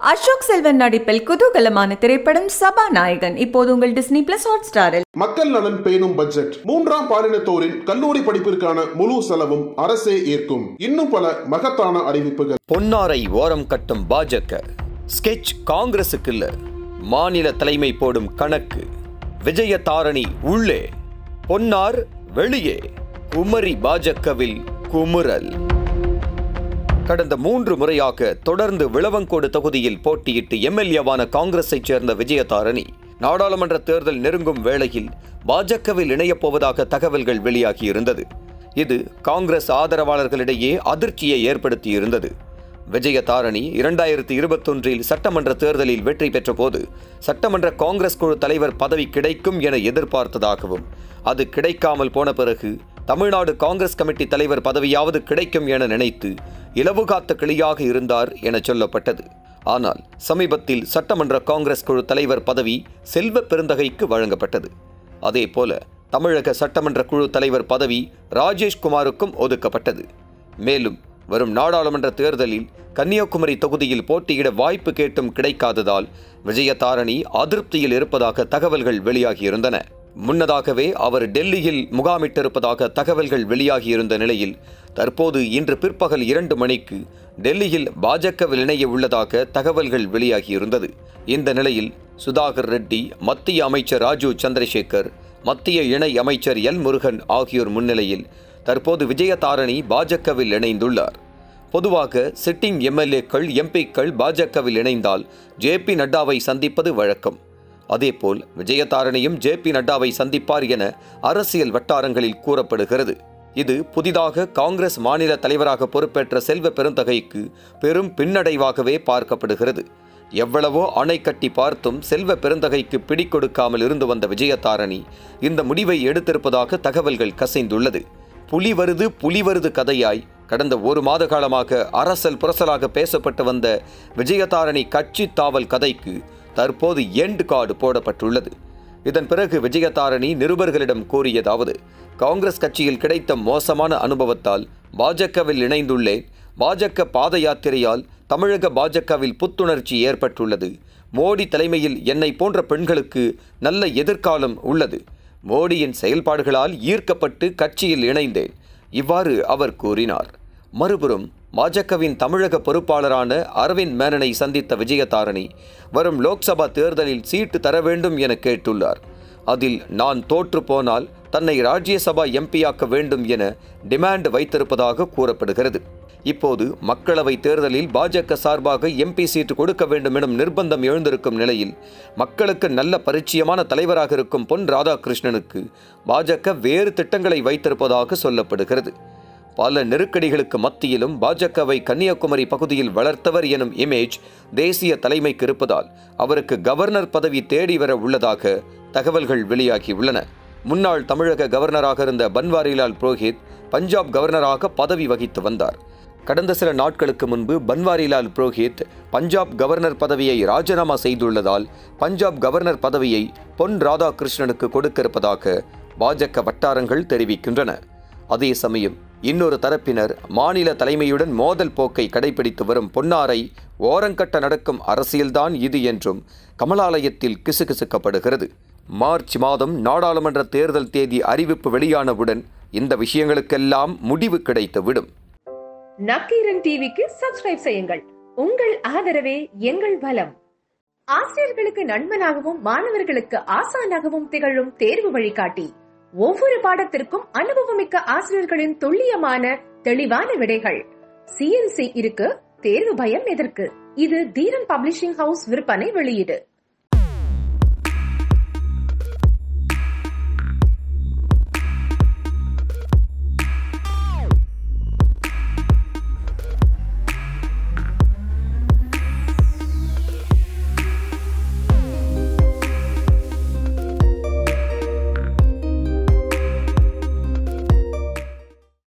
அசோக் செல்வன் நடிப்பில் குதூகலமான திரைப்படம் சபாநாயகன் இப்போது உங்கள் டிஸ்னி பிளஸ் ஹாட் ஸ்டாரில் மக்கள் நலன் பேணும் பட்ஜெட் மூன்றாம் பாலினத்தோரின் கல்லூரி படிப்பிற்கான முழு செலவும் அரசே ஏற்கும் இன்னும் பல மகத்தான அறிவிப்புகள் பொன்னாரை ஓரம் கட்டும் பாஜக ஸ்கெட்ச் காங்கிரசுக்கு இல்ல மாநில தலைமை போடும் கணக்கு விஜய தாரணி உள்ளே பொன்னார் வெளியே குமரி பாஜகவில் குமுறல் கடந்த மூன்று முறையாக தொடர்ந்து விளவங்கோடு தொகுதியில் போட்டியிட்டு எம்எல்ஏவான காங்கிரஸைச் சேர்ந்த விஜயதாரணி நாடாளுமன்ற தேர்தல் நெருங்கும் வேளையில் பாஜகவில் இணையப் போவதாக தகவல்கள் வெளியாகியிருந்தது இது காங்கிரஸ் ஆதரவாளர்களிடையே அதிர்ச்சியை ஏற்படுத்தியிருந்தது விஜயதாரணி இரண்டாயிரத்தி இருபத்தொன்றில் சட்டமன்ற தேர்தலில் வெற்றி பெற்றபோது சட்டமன்ற காங்கிரஸ் குழு தலைவர் பதவி கிடைக்கும் என எதிர்பார்த்ததாகவும் அது கிடைக்காமல் போன பிறகு தமிழ்நாடு காங்கிரஸ் கமிட்டி தலைவர் பதவியாவது கிடைக்கும் என நினைத்து இலவு காத்த கிளியாக இருந்தார் என சொல்லப்பட்டது ஆனால் சமீபத்தில் சட்டமன்ற காங்கிரஸ் குழு தலைவர் பதவி செல்வ பெருந்தகைக்கு வழங்கப்பட்டது அதேபோல தமிழக சட்டமன்ற குழு தலைவர் பதவி ராஜேஷ்குமாருக்கும் ஒதுக்கப்பட்டது மேலும் வரும் நாடாளுமன்ற தேர்தலில் கன்னியாகுமரி தொகுதியில் போட்டியிட வாய்ப்பு கேட்டும் கிடைக்காததால் விஜயதாரணி அதிருப்தியில் இருப்பதாக தகவல்கள் வெளியாகியிருந்தன முன்னதாகவே அவர் டெல்லியில் முகாமிட்டிருப்பதாக தகவல்கள் வெளியாகியிருந்த நிலையில் தற்போது இன்று பிற்பகல் இரண்டு மணிக்கு டெல்லியில் பாஜகவில் இணைய உள்ளதாக தகவல்கள் வெளியாகியிருந்தது இந்த நிலையில் சுதாகர் ரெட்டி மத்திய அமைச்சர் ராஜு சந்திரசேகர் மத்திய இணை அமைச்சர் எல் முருகன் ஆகியோர் முன்னிலையில் தற்போது விஜயதாரணி பாஜகவில் இணைந்துள்ளார் பொதுவாக சிட்டிங் எம்எல்ஏக்கள் எம்பிக்கள் பாஜகவில் இணைந்தால் ஜே பி நட்டாவை சந்திப்பது வழக்கம் அதேபோல் விஜயதாரணியும் ஜே பி நட்டாவை சந்திப்பார் என அரசியல் வட்டாரங்களில் கூறப்படுகிறது இது புதிதாக காங்கிரஸ் மாநில தலைவராக பொறுப்பேற்ற செல்வ பெருந்தகைக்கு பெரும் பின்னடைவாகவே பார்க்கப்படுகிறது எவ்வளவோ அணை கட்டி பார்த்தும் செல்வ பெருந்தகைக்கு பிடிக்கொடுக்காமல் இருந்து வந்த விஜயதாரணி இந்த முடிவை எடுத்திருப்பதாக தகவல்கள் கசைந்துள்ளது புலி வருது புலி வருது கதையாய் கடந்த ஒரு மாத காலமாக அரசல் புரசலாக பேசப்பட்டு வந்த விஜயதாரணி கட்சி தாவல் கதைக்கு தற்போது எண்ட் கார்டு போடப்பட்டுள்ளது இதன் பிறகு விஜயதாரணி நிருபர்களிடம் கூறியதாவது காங்கிரஸ் கட்சியில் கிடைத்த மோசமான அனுபவத்தால் பாஜகவில் இணைந்துள்ளேன் பாஜக பாத யாத்திரையால் தமிழக பாஜகவில் புத்துணர்ச்சி ஏற்பட்டுள்ளது மோடி தலைமையில் என்னை போன்ற பெண்களுக்கு நல்ல எதிர்காலம் உள்ளது மோடியின் செயல்பாடுகளால் ஈர்க்கப்பட்டு கட்சியில் இணைந்தேன் இவ்வாறு அவர் கூறினார் மறுபுறம் பாஜகவின் தமிழக பொறுப்பாளரான அரவிந்த் மேனனை சந்தித்த விஜயதாரணி வரும் லோக்சபா தேர்தலில் சீட்டு தர வேண்டும் என கேட்டுள்ளார் அதில் நான் தோற்று போனால் தன்னை ராஜ்யசபா எம்பியாக்க வேண்டும் என டிமாண்ட் வைத்திருப்பதாக கூறப்படுகிறது இப்போது மக்களவை தேர்தலில் பாஜக சார்பாக எம்பி சீட்டு கொடுக்க வேண்டும் எனும் நிர்பந்தம் எழுந்திருக்கும் நிலையில் மக்களுக்கு நல்ல பரிச்சயமான தலைவராக இருக்கும் பொன் ராதாகிருஷ்ணனுக்கு பாஜக வேறு திட்டங்களை வைத்திருப்பதாக சொல்லப்படுகிறது பல நெருக்கடிகளுக்கு மத்தியிலும் பாஜகவை கன்னியாகுமரி பகுதியில் வளர்த்தவர் எனும் இமேஜ் தேசிய தலைமைக்கு இருப்பதால் அவருக்கு கவர்னர் பதவி தேடி வர உள்ளதாக தகவல்கள் வெளியாகியுள்ளன முன்னாள் தமிழக கவர்னராக இருந்த பன்வாரிலால் புரோஹித் பஞ்சாப் கவர்னராக பதவி வகித்து வந்தார் கடந்த சில நாட்களுக்கு முன்பு பன்வாரிலால் புரோஹித் பஞ்சாப் கவர்னர் பதவியை ராஜினாமா செய்துள்ளதால் பஞ்சாப் கவர்னர் பதவியை பொன் ராதாகிருஷ்ணனுக்கு கொடுக்க இருப்பதாக பாஜக வட்டாரங்கள் தெரிவிக்கின்றன அதே சமயம் இன்னொரு தரப்பினர் மாநில தலைமையுடன் மோதல் போக்கை கடைபிடித்து வரும் பொன்னாரை ஓரங்கட்ட நடக்கும் அரசியல்தான் இது என்றும் கமலாலயத்தில் கிசுகிசுக்கப்படுகிறது மார்ச் மாதம் நாடாளுமன்ற தேர்தல் தேதி அறிவிப்பு வெளியானவுடன் இந்த விஷயங்களுக்கெல்லாம் முடிவு கிடைத்துவிடும் நக்கீரன் டிவிக்கு சப்ஸ்கிரைப் செய்யுங்கள் உங்கள் ஆதரவே எங்கள் பலம் ஆசிரியர்களுக்கு நண்பனாகவும் மாணவர்களுக்கு ஆசானாகவும் திகழும் தேர்வு வழிகாட்டி ஒவ்வொரு பாடத்திற்கும் அனுபவமிக்க ஆசிரியர்களின் துல்லியமான தெளிவான விடைகள் சிஎன்சி இருக்கு தேர்வு பயம் எதற்கு இது தீரன் பப்ளிஷிங் ஹவுஸ் விற்பனை வெளியீடு